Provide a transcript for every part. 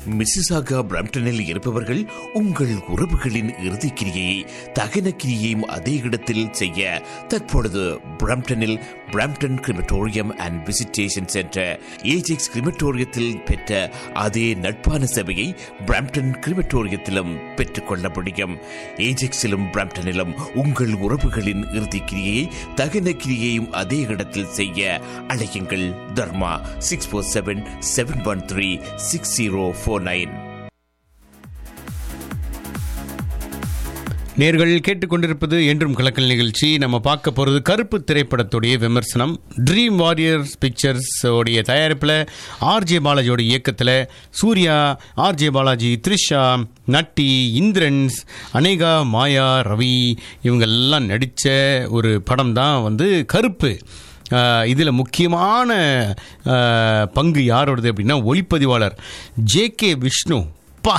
Mississauga பிரம்டனில் இருப்பவர்கள் உங்கள் உறவுகளின் இறுதிக்கிரியை தகன கிரியையும் அதே இடத்தில் செய்ய தற்பொழுது பிரம்டனில் Brampton crematorium and visitation centre Ajax கிரிமட்டோரியத்தில் பெற்ற அதே நட்பான சேவையை பிரம்டன் கிரிமட்டோரியத்திலும் பெற்றுக்கொள்ள முடியும் ஏஜெக்ஸிலும் பிரம்டனிலும் உங்கள் உறவுகளின் இறுதிக்கிரியை தகன கிரியையும் அதே இடத்தில் செய்ய அழையுங்கள் Dharma six four seven seven one three six zero four nine நேர்கள் கேட்டுக்கொண்டிருப்பது என்றும் கலக்கல் நிகழ்ச்சி நம்ம பார்க்க போகிறது கருப்பு திரைப்படத்துடைய விமர்சனம் ட்ரீம் வாரியர்ஸ் பிக்சர்ஸ் உடைய தயாரிப்பில் ஆர்ஜே பாலாஜியோட இயக்கத்தில் சூர்யா ஆர்ஜே பாலாஜி த்ரிஷா நட்டி இந்திரன்ஸ் அனேகா மாயா ரவி இவங்கெல்லாம் நடித்த ஒரு படம் தான் வந்து கருப்பு இதில் முக்கியமான ஆஹ், பங்கு யாரோடது அப்படின்னா ஒளிப்பதிவாளர் ஜே கே விஷ்ணு பா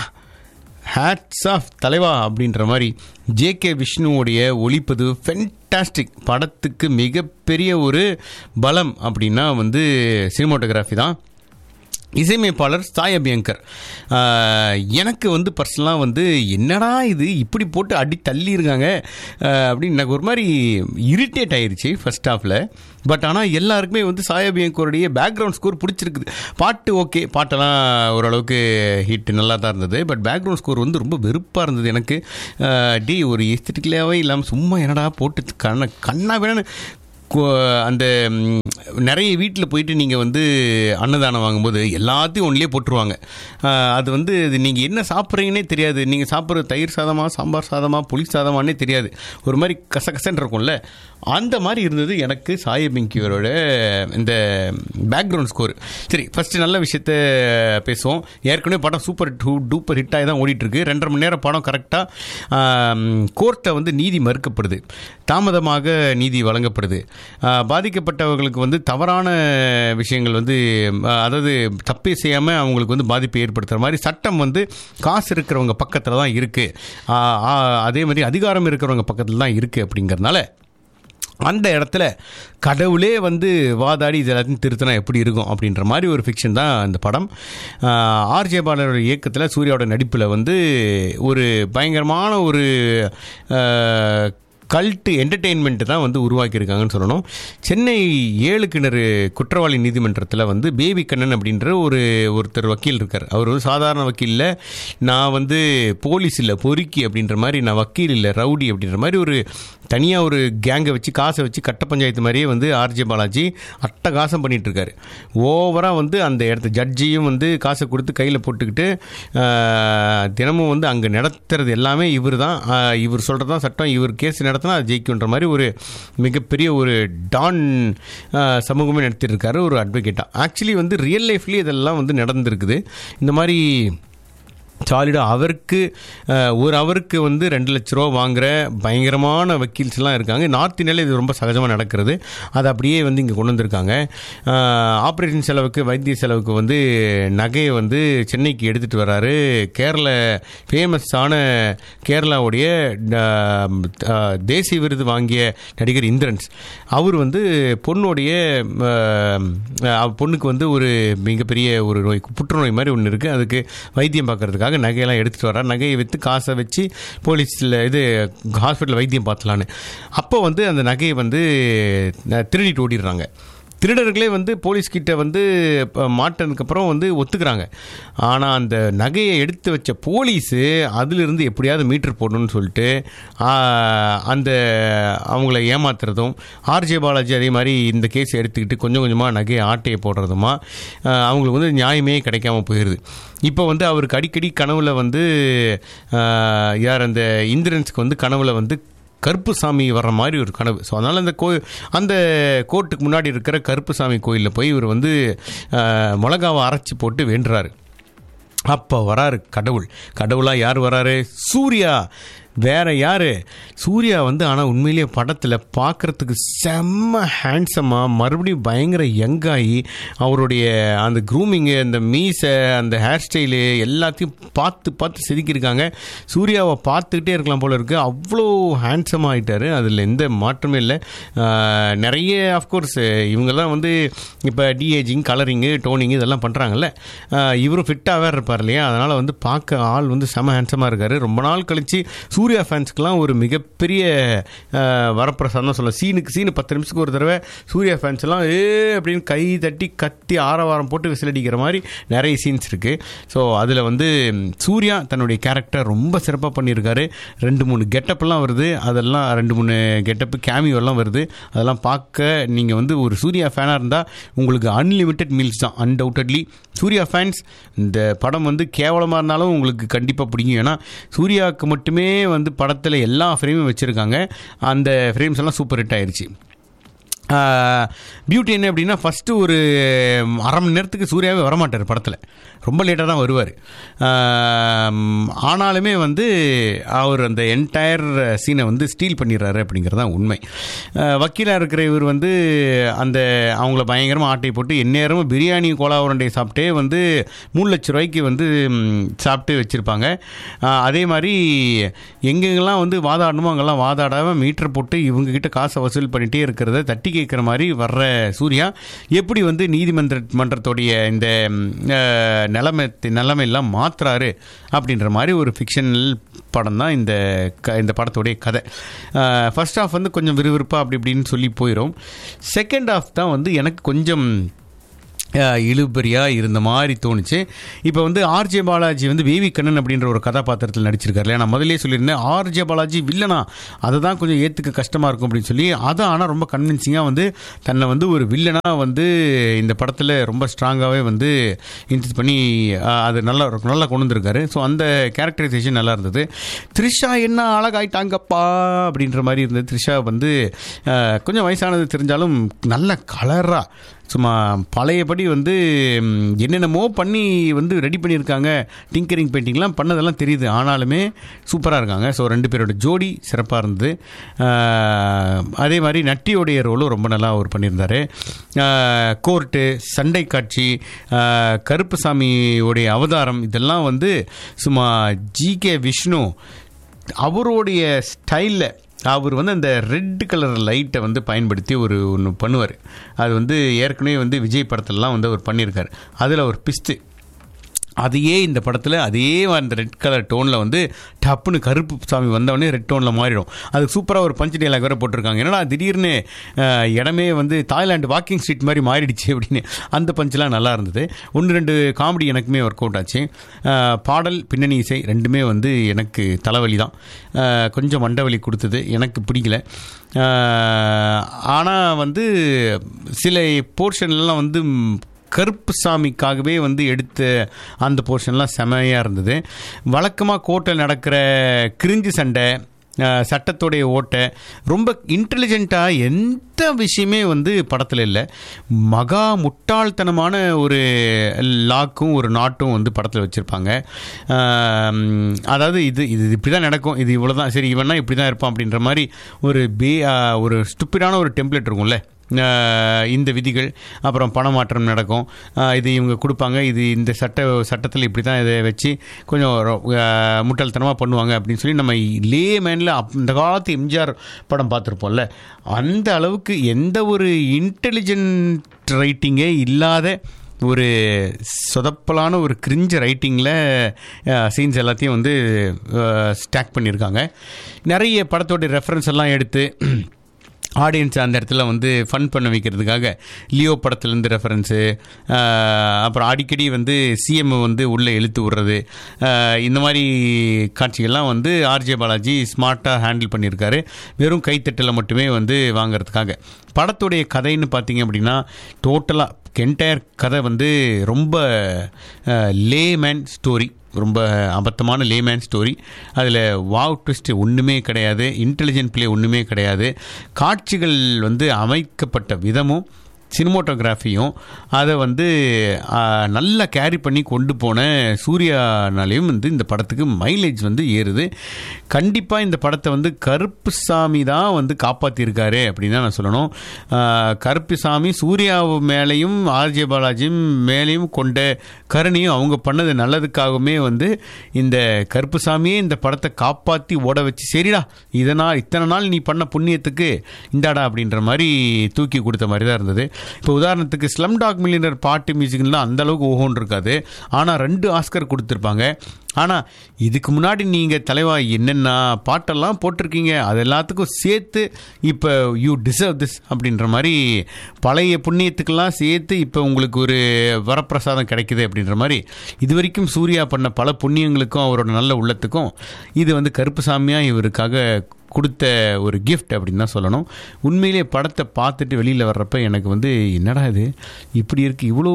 ஹேட்ஸ் ஆஃப் தலைவா அப்படின்ற மாதிரி ஜே கே விஷ்ணுவோடைய ஒளிப்பது ஃபென்டாஸ்டிக் படத்துக்கு மிகப்பெரிய ஒரு பலம் அப்படின்னா வந்து சினிமாட்டோகிராஃபி தான் இசையமைப்பாளர் சாய் அபியங்கர் ஆஹ், எனக்கு வந்து பர்சனலாக வந்து என்னடா இது இப்படி போட்டு அடி தள்ளியிருக்காங்க ஆஹ், அப்படின்னு எனக்கு ஒரு மாதிரி இரிட்டேட் ஆயிருச்சு ஃபர்ஸ்ட் ஹாஃபில் பட் ஆனால் எல்லாருக்குமே வந்து சாய் அபியங்கருடைய பேக்ரவுண்ட் ஸ்கோர் பிடிச்சிருக்குது பாட்டு ஓகே பாட்டெல்லாம் ஓரளவுக்கு ஹிட் நல்லா தான் இருந்தது பட் பேக்ரவுண்ட் ஸ்கோர் வந்து ரொம்ப வெறுப்பாக இருந்தது எனக்கு ஆஹ், டேய் ஒரு எஸ்தட்டிக்கலாகவே இல்லாமல் சும்மா என்னடா போட்டு கண்ண கண்ணா வேணும்னு கொ- அந்த ம், நிறைய வீட்டில் போயிட்டு நீங்கள் வந்து அன்னதானம் வாங்கும்போது எல்லாத்தையும் ஒன்றிலே போட்டுருவாங்க ஆஹ், அது வந்து இது நீங்கள் என்ன சாப்பிட்றீங்கன்னே தெரியாது நீங்கள் சாப்பிட்ற தயிர் சாதமா சாம்பார் சாதமா புளி சாதமானே தெரியாது ஒரு மாதிரி கசகசன்னு இருக்கும்ல அந்த மாதிரி இருந்தது எனக்கு சாய பிங்கியரோட இந்த பேக்ரவுண்ட் ஸ்கோர் சரி ஃபஸ்ட்டு நல்ல விஷயத்த பேசுவோம் ஏற்கனவே படம் சூப்பர் டூ டூப்பர் ஹிட் ஆகி தான் ஓடிட்டுருக்கு ரெண்டரை மணி நேரம் படம் கரெக்டாக கோர்ட்டை வந்து நீதி மறுக்கப்படுது தாமதமாக நீதி வழங்கப்படுது ஆஹ் பாதிக்கப்பட்டவர்களுக்கு வந்து தவறான விஷயங்கள் வந்து ஆஹ் அதாவது தப்பே செய்யாமல் அவங்களுக்கு வந்து பாதிப்பை ஏற்படுத்துகிற மாதிரி சட்டம் வந்து காசு இருக்கிறவங்க பக்கத்தில் தான் இருக்குது அதே மாதிரி அதிகாரம் இருக்கிறவங்க பக்கத்தில் தான் இருக்குது அப்படிங்கிறதுனால அந்த இடத்துல கடவுளே வந்து வாதாடி இது எல்லாத்தையும் திருத்தினா எப்படி இருக்கும் அப்படின்ற மாதிரி ஒரு ஃபிக்ஷன் தான் இந்த படம் ஆர்ஜே பாலரோட இயக்கத்தில் சூர்யாவோட நடிப்பில் வந்து ஒரு பயங்கரமான ஒரு கல்ட்டு என்டர்டெயின்மெண்ட் தான் வந்து உருவாக்கியிருக்காங்கன்னு சொல்லணும் சென்னை ஏழு கிணறு குற்றவாளி நீதிமன்றத்தில் வந்து பேபி கண்ணன் அப்படின்ற ஒரு ஒருத்தர் வக்கீல் இருக்கார் அவர் வந்து சாதாரண வக்கீல் இல்லை நான் வந்து போலீஸ் இல்லை பொறுக்கி அப்படின்ற மாதிரி நான் வக்கீல் இல்லை ரவுடி அப்படின்ற மாதிரி ஒரு தனியாக ஒரு கேங்கை வச்சு காசை வச்சு கட்ட பஞ்சாயத்து மாதிரியே வந்து ஆர்ஜே பாலாஜி அட்டகாசம் பண்ணிட்டு இருக்காரு ஓவராக வந்து அந்த இடத்த ஜட்ஜியும் வந்து காசை கொடுத்து கையில் போட்டுக்கிட்டு ஆஹ், தினமும் வந்து அங்கே நடத்துறது எல்லாமே இவர் தான் இவர் சொல்கிறது தான் சட்டம் இவர் கேஸ் நடத்தினா அது ஜெயிக்குன்ற மாதிரி ஒரு மிகப்பெரிய ஒரு டான் ஆஹ், சமூகமே நடத்திட்டு இருக்காரு ஒரு அட்வொகேட்டாக ஆக்சுவலி வந்து ரியல் லைஃப்லேயே இதெல்லாம் வந்து நடந்திருக்குது இந்த மாதிரி சாலிடாக அவருக்கு அஹ், ஒரு அவருக்கு வந்து ரெண்டு லட்ச ரூபா வாங்குற பயங்கரமான வக்கீல்ஸ்லாம் இருக்காங்க நார்த் இந்தியாவில் இது ரொம்ப சகஜமாக நடக்கிறது அதை அப்படியே வந்து இங்கே கொண்டு வந்திருக்காங்க ஆப்ரேஷன் செலவுக்கு வைத்திய செலவுக்கு வந்து நகையை வந்து சென்னைக்கு எடுத்துகிட்டு வராரு கேரள ஃபேமஸான கேரளாவுடைய அஹ், அஹ், தேசிய விருது வாங்கிய நடிகர் இந்திரன்ஸ் அவர் வந்து பொண்ணுடைய அஹ், அஹ், பொண்ணுக்கு வந்து ஒரு மிகப்பெரிய ஒரு நோய் புற்றுநோய் மாதிரி ஒன்று இருக்குது அதுக்கு வைத்தியம் பார்க்கறதுக்காக நகையெல்லாம் எடுத்துகிட்டு வர்றார் நகையை விற்று காசை வச்சு போலீஸில் இது ஹாஸ்பிட்டல் வைத்தியம் பார்த்தலான்னு அப்போ வந்து அந்த நகையை வந்து அஹ், திருடிட்டு ஓடிடுறாங்க திருடர்களே வந்து போலீஸ் கிட்ட வந்து இப்ப மாட்டினதுக்கப்புறம் வந்து ஒத்துக்கிறாங்க ஆனால் அந்த நகையை எடுத்து வச்ச போலீஸு அதிலிருந்து எப்படியாவது மீட்டர் போடணும்னு சொல்லிட்டு ஆ, அந்த அவங்கள ஏமாத்துறதும் ஆர்ஜே பாலாஜி அதே மாதிரி இந்த கேஸ் எடுத்துக்கிட்டு கொஞ்சம் கொஞ்சமாக நகையை ஆட்டையை போடுறதுமா ஆ, அவங்களுக்கு வந்து நியாயமே கிடைக்காம போயிடுது இப்போ வந்து அவருக்கு அடிக்கடி கனவுல வந்து ஆ, யார் அந்த இந்திரன்ஸ்க்கு வந்து கனவுல வந்து கருப்புசாமி வர்ற மாதிரி ஒரு கனவு ஸோ அதனால் அந்த கோ அந்த கோர்ட்டுக்கு முன்னாடி இருக்கிற கருப்புசாமி கோயிலில் போய் இவர் வந்து ஆஹ், மிளகாவை அரைச்சி போட்டு வேண்டுறாரு அப்போ வராரு கடவுள் கடவுளாக யார் வராரு சூர்யா வேற யாரு சூர்யா வந்து ஆனால் உண்மையிலேயே படத்தில் பார்க்குறதுக்கு செம்ம ஹேண்ட்ஸமாக மறுபடியும் பயங்கர யங்காகி அவருடைய அந்த க்ரூமிங்கு அந்த மீசை அந்த ஹேர் ஸ்டைலு எல்லாத்தையும் பார்த்து பார்த்து செதுக்கியிருக்காங்க சூர்யாவை பார்த்துக்கிட்டே இருக்கலாம் போல இருக்குது அவ்வளோ ஹேண்ட்ஸமாக ஆகிட்டாரு அதில் எந்த மாற்றமே இல்லை ஆஹ், நிறைய அஃப்கோர்ஸ் இவங்கெல்லாம் வந்து இப்போ டிஏஜிங் கலரிங்கு டோனிங் இதெல்லாம் பண்ணுறாங்கல்ல இவரும் ஃபிட்டாக வேறு இருப்பார் இல்லையா அதனால் வந்து பார்க்க ஆள் வந்து செம ஹேண்ட்ஸமாக இருக்கார் ரொம்ப நாள் கழித்து சூர்யா ஃபேன்ஸ்க்குலாம் ஒரு மிகப்பெரிய ஆஹ், வரப்பிரசாதம் தான் சொல்ல சீனுக்கு சீனு பத்து நிமிஷத்துக்கு ஒரு தடவை சூர்யா ஃபேன்ஸ் எல்லாம் ஏ அப்படின்னு கை தட்டி கத்தி ஆரவாரம் போட்டு விசில் அடிக்கிற மாதிரி நிறைய சீன்ஸ் இருக்குது ஸோ அதில் வந்து ம், சூர்யா தன்னுடைய கேரக்டர் ரொம்ப சிறப்பாக பண்ணியிருக்காரு ரெண்டு மூணு கெட்டப்லாம் வருது அதெல்லாம் ரெண்டு மூணு கெட்டப்பு கேமியோலாம் வருது அதெல்லாம் பார்க்க நீங்கள் வந்து ஒரு சூர்யா ஃபேனாக இருந்தால் உங்களுக்கு அன்லிமிட்டெட் மீல்ஸ் தான் அன்டவுட்டட்லி சூர்யா ஃபேன்ஸ் இந்த படம் வந்து கேவலமாக இருந்தாலும் உங்களுக்கு கண்டிப்பாக பிடிக்கும் ஏன்னா சூர்யாவுக்கு மட்டுமே வந்து படத்தில் எல்லா ஃப்ரேமும் வச்சுருக்காங்க அந்த ஃப்ரேம்ஸ் எல்லாம் சூப்பர் ஹிட் ஆயிருச்சு பியூட்டி என்ன அப்படின்னா ஃபஸ்ட்டு ஒரு அரை மணி நேரத்துக்கு சூர்யாவே வரமாட்டார் படத்தில் ரொம்ப லேட்டாக தான் வருவார் ஆனாலுமே வந்து அவர் அந்த என்டையர் சீனை வந்து ஸ்டீல் பண்ணிடுறாரு அப்படிங்கிறது தான் உண்மை வக்கீலாக இருக்கிற இவர் வந்து அந்த அவங்கள பயங்கரமாக ஆட்டை போட்டு எந்நேரமும் பிரியாணி கோலா உருண்டை சாப்பிட்டே வந்து மூணு லட்ச ரூபாய்க்கு வந்து ம், சாப்பிட்டு வச்சுருப்பாங்க அதே மாதிரி எங்கெங்கெல்லாம் வந்து வாதாடணுமோ அங்கெல்லாம் வாதாடாமல் மீட்டர் போட்டு இவங்ககிட்ட காசை வசூல் பண்ணிகிட்டே இருக்கிறத தட்டி கேட்குற மாதிரி வர்ற சூர்யா எப்படி வந்து நீதிமன்ற மன்றத்துடைய இந்த ம், அஹ், நிலைமை நிலைமையெல்லாம் மாத்துறாரு அப்படின்ற மாதிரி ஒரு ஃபிக்ஷனல் படம் தான் இந்த க இந்த படத்துடைய கதை ஃபர்ஸ்ட் ஹாஃப் வந்து கொஞ்சம் விறுவிறுப்பாக அப்படி இப்படின்னு சொல்லி போயிடும் செகண்ட் ஹாஃப் தான் வந்து எனக்கு கொஞ்சம் அஹ், இழுபறியாக இருந்த மாதிரி தோணுச்சு இப்போ வந்து ஆர்ஜே பாலாஜி வந்து வேவி கண்ணன் அப்படின்ற ஒரு கதாபாத்திரத்தில் நடிச்சிருக்காரு இல்லையா நான் முதலே சொல்லியிருந்தேன் ஆர்ஜே பாலாஜி வில்லனா அதை தான் கொஞ்சம் ஏற்றுக்க கஷ்டமாக இருக்கும் அப்படின்னு சொல்லி அதை ஆனால் ரொம்ப கன்வின்சிங்காக வந்து தன்னை வந்து ஒரு வில்லனாக வந்து இந்த படத்தில் ரொம்ப ஸ்ட்ராங்காகவே வந்து இன்ட்ரஸ் பண்ணி அஹ், அது நல்லா நல்லா கொண்டு வந்திருக்காரு ஸோ அந்த கேரக்டரைசேஷன் நல்லா இருந்தது த்ரிஷா என்ன அழகாயிட்டாங்கப்பா அப்படின்ற மாதிரி இருந்தது த்ரிஷா வந்து அஹ், கொஞ்சம் வயசானது தெரிஞ்சாலும் நல்ல கலராக சும்மா பழையபடி வந்து ம், என்னென்னமோ பண்ணி வந்து ரெடி பண்ணியிருக்காங்க டிங்கரிங் பெயிண்டிங்லாம் பண்ணதெல்லாம் தெரியுது ஆனாலுமே சூப்பராக இருக்காங்க ஸோ ரெண்டு பேரோட ஜோடி சிறப்பாக இருந்தது ஆஹ், அதே மாதிரி நட்டியோடைய ரோலும் ரொம்ப நல்லா அவர் பண்ணியிருந்தார் கோர்ட்டு சண்டை காட்சி ஆஹ், கருப்புசாமியோடைய அவதாரம் இதெல்லாம் வந்து சும்மா ஜி கே விஷ்ணு அவருடைய ஸ்டைலில் அவர் வந்து அந்த ரெட் கலர் லைட்டை வந்து பயன்படுத்தி ஒரு ஒன்று பண்ணுவார் அது வந்து ஏற்கனவே வந்து விஜய் படத்துலலாம் வந்து அவர் பண்ணியிருக்காரு அதில் ஒரு பிஸ்து அதையே இந்த படத்தில் அதே அந்த ரெட் கலர் டோனில் வந்து டப்புன்னு கருப்பு சாமி வந்தவொடனே ரெட் டோனில் மாறிடும் அதுக்கு சூப்பராக ஒரு பஞ்ச் டேலாக் வேறு போட்டிருக்காங்க என்னடா திடீர்னு அஹ், இடமே வந்து தாய்லாந்து வாக்கிங் ஸ்ட்ரீட் மாதிரி மாறிடுச்சு அப்படின்னு அந்த பஞ்செலாம் நல்லா இருந்தது ஒன்று ரெண்டு காமெடி எனக்குமே ஒர்க் அவுட் ஆச்சு அஹ், பாடல் பின்னணி இசை ரெண்டுமே வந்து எனக்கு தலைவலி தான் அஹ், கொஞ்சம் மண்டவலி கொடுத்தது எனக்கு பிடிக்கல ஆனால் வந்து சில போர்ஷன்லாம் வந்து ம், கருப்புசாமிக்காகவே வந்து எடுத்த அந்த போர்ஷன்லாம் செமையாக இருந்தது வழக்கமாக கோர்ட்டில் நடக்கிற கிரிஞ்சு சண்டை அஹ், சட்டத்துடைய ஓட்டை ரொம்ப இன்டெலிஜென்ட்டாக எந்த விஷயமே வந்து படத்தில் இல்லை மகா முட்டாள்தனமான ஒரு லாக்கும் ஒரு நாட்டும் வந்து படத்தில் வச்சுருப்பாங்க அதாவது இது இது இப்படி தான் நடக்கும் இது இவ்வளோ தான் சரி இவனா இப்படி தான் இருப்பான் அப்படின்ற மாதிரி ஒரு பே அஹ், ஒரு ஸ்டுப்பிடான ஒரு டெம்ப்ளேட் இருக்கும்ல அஹ் இந்த விதிகள் அப்புறம் பணமாற்றம் நடக்கும் அஹ் இது இவங்க கொடுப்பாங்க இது இந்த சட்ட சட்டத்தில் இப்படி தான் இதை வச்சு கொஞ்சம் ரொ- அஹ் முட்டாள்தனமாக பண்ணுவாங்க அப்படின்னு சொல்லி நம்ம லே மேனில் அந்த காலத்து எம்ஜிஆர் படம் பார்த்துருப்போம்ல அந்த அளவுக்கு எந்த ஒரு இன்டெலிஜென்ட் ரைட்டிங்கே இல்லாத ஒரு சொதப்பலான ஒரு கிரிஞ்ச ரைட்டிங்கில் சீன்ஸ் எல்லாத்தையும் வந்து ஸ்டாக் பண்ணியிருக்காங்க நிறைய படத்தோட ரெஃபரன்ஸ் எல்லாம் எடுத்து ஆடியன்ஸ் அந்த இடத்துல வந்து ஃபன் பண்ண வைக்கிறதுக்காக லியோ படத்துலேருந்து ரெஃபரன்ஸு அப்புறம் அடிக்கடி வந்து சிஎம் வந்து உள்ளே இழுத்து விடுறது ஆஹ் இந்த மாதிரி காட்சிகள்லாம் வந்து ஆர்ஜே பாலாஜி ஸ்மார்ட்டாக ஹேண்டில் பண்ணியிருக்காரு வெறும் கைத்தட்டலை மட்டுமே வந்து வாங்குறதுக்காக படத்துடைய கதைன்னு பார்த்தீங்க அப்படின்னா டோட்டலாக என்டையர் கதை வந்து ரொம்ப லேமேன் ஸ்டோரி ரொம்ப அபத்தமான லேமேன் ஸ்டோரி அதில் வாவ் ட்விஸ்ட் ஒன்றுமே கிடையாது இன்டெலிஜென்ட் ப்ளே ஒன்றுமே கிடையாது காட்சிகள் வந்து அமைக்கப்பட்ட விதமும் சினிமோட்டோகிராஃபியும் அதை வந்து ஆ, நல்லா கேரி பண்ணி கொண்டு போன சூர்யானாலையும் வந்து இந்த படத்துக்கு மைலேஜ் வந்து ஏறுது கண்டிப்பாக இந்த படத்தை வந்து கருப்புசாமி தான் வந்து காப்பாற்றிருக்காரு அப்படின்னு தான் நான் சொல்லணும் ஆ, கருப்புசாமி சூர்யா மேலேயும் ஆர்ஜே பாலாஜியும் மேலேயும் கொண்ட கருணையும் அவங்க பண்ணது நல்லதுக்காகவுமே வந்து இந்த கருப்புசாமியே இந்த படத்தை காப்பாற்றி ஓட வச்சு சரிடா இதனால் இத்தனை நாள் நீ பண்ண புண்ணியத்துக்கு இந்தாடா அப்படின்ற மாதிரி தூக்கி கொடுத்த மாதிரி தான் இருந்தது இப்போ உதாரணத்துக்கு ஸ்லம் டாக் மில்லியனர் பாட்டு மியூசிக்லாம் அந்த அளவுக்கு ஓஹோன்னு இருக்காது ஆனால் ரெண்டு ஆஸ்கர் கொடுத்துருப்பாங்க ஆனால் இதுக்கு முன்னாடி நீங்கள் தலைவா என்னென்ன பாட்டெல்லாம் போட்டிருக்கீங்க அது எல்லாத்துக்கும் சேர்த்து இப்போ யூ டிசர்வ் திஸ் அப்படின்ற மாதிரி பழைய புண்ணியத்துக்கெல்லாம் சேர்த்து இப்போ உங்களுக்கு ஒரு வரப்பிரசாதம் கிடைக்குது அப்படின்ற மாதிரி இது வரைக்கும் சூர்யா பண்ண பல புண்ணியங்களுக்கும் அவரோட நல்ல உள்ளத்துக்கும் இது வந்து கருப்புசாமியாக இவருக்காக கொடுத்த ஒரு கிஃப்ட் அப்படின்னு தான் சொல்லணும் உண்மையிலே படத்தை பார்த்துட்டு வெளியில் வர்றப்ப எனக்கு வந்து என்னடா இது இப்படி இருக்குது இவ்வளோ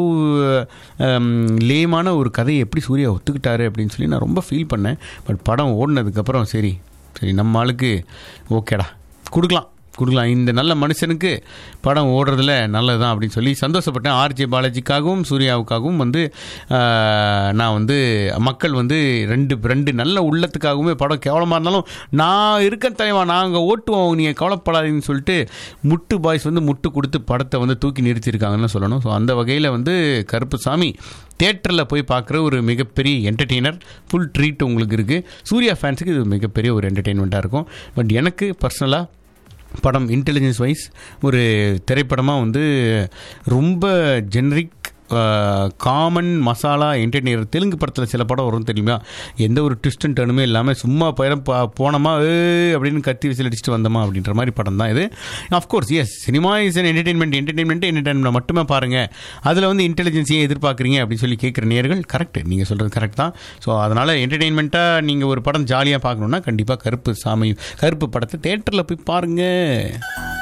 லேமான ஒரு கதையை எப்படி சூர்யா ஒத்துக்கிட்டாரு அப்படின்னு சொல்லி நான் ரொம்ப ஃபீல் பண்ணேன் பட் படம் ஓடினதுக்கப்புறம் சரி சரி நம்ம ஆளுக்கு ஓகேடா கொடுக்கலாம் கொடுக்கலாம் இந்த நல்ல மனுஷனுக்கு படம் ஓடுறதுல நல்லதுதான் அப்படின்னு சொல்லி சந்தோஷப்பட்டேன் ஆர்ஜே பாலாஜிக்காகவும் சூர்யாவுக்காகவும் வந்து ஆஹ், நான் வந்து மக்கள் வந்து ரெண்டு ரெண்டு நல்ல உள்ளத்துக்காகவுமே படம் கேவலமாக இருந்தாலும் நான் இருக்கேன் தலைவா நாங்கள் ஓட்டுவோம் நீங்கள் கவலைப்படாதீங்கன்னு சொல்லிட்டு முட்டு பாய்ஸ் வந்து முட்டு கொடுத்து படத்தை வந்து தூக்கி நிறுத்தியிருக்காங்கன்னு சொல்லணும் ஸோ அந்த வகையில் வந்து கருப்புசாமி தேட்டரில் போய் பார்க்குற ஒரு மிகப்பெரிய என்டர்டெய்னர் ஃபுல் ட்ரீட் உங்களுக்கு இருக்குது சூர்யா ஃபேன்ஸுக்கு இது மிகப்பெரிய ஒரு என்டர்டெயின்மெண்ட்டாக இருக்கும் பட் எனக்கு பர்சனலாக படம் இன்டெலிஜென்ஸ் வைஸ் ஒரு திரைப்படமாக வந்து ரொம்ப generic common masala entertainer Telugu படத்தில் சில படம் வரும் தெரியுமா எந்த ஒரு ட்விஸ்ட் அண்ட் டர்னுமே இல்லாமல் சும்மா பயிரம் போனோமா ஏ அப்படின்னு கத்தி விசில் அடிச்சுட்டு வந்தோமா அப்படின்ற மாதிரி படம் தான் இது of course yes cinema is an entertainment entertainment entertainment மட்டுமே பாருங்கள் அதில் வந்து இன்டெலிஜென்ஸையே எதிர்பார்க்குறீங்க அப்படின்னு சொல்லி கேட்குற நேர்கள் கரெக்ட் நீங்கள் சொல்கிறது கரெக்ட் தான் ஸோ அதனால் என்டர்டெயின்மெண்ட்டாக நீங்கள் ஒரு படம் ஜாலியாக பார்க்கணுன்னா கண்டிப்பாக கருப்பு சாமி கருப்பு படத்தை தேட்டரில் போய் பாருங்கள்